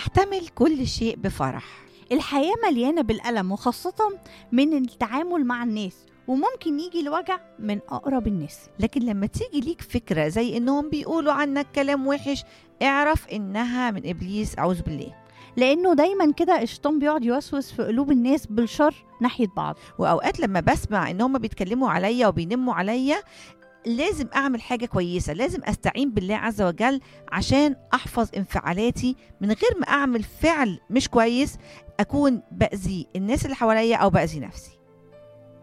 واحتمل كل شيء بفرح الحياة مليانة بالألم وخاصة من التعامل مع الناس وممكن يجي الوجع من أقرب الناس لكن لما تيجي ليك فكرة زي إنهم بيقولوا عنك كلام وحش اعرف إنها من إبليس أعوذ بالله لأنه دايما كده الشيطان بيقعد يوسوس في قلوب الناس بالشر ناحية بعض وأوقات لما بسمع إن هم بيتكلموا عليا وبينموا عليا لازم أعمل حاجة كويسة لازم أستعين بالله عز وجل عشان أحفظ انفعالاتي من غير ما أعمل فعل مش كويس أكون بأذي الناس اللي حواليا أو بأذي نفسي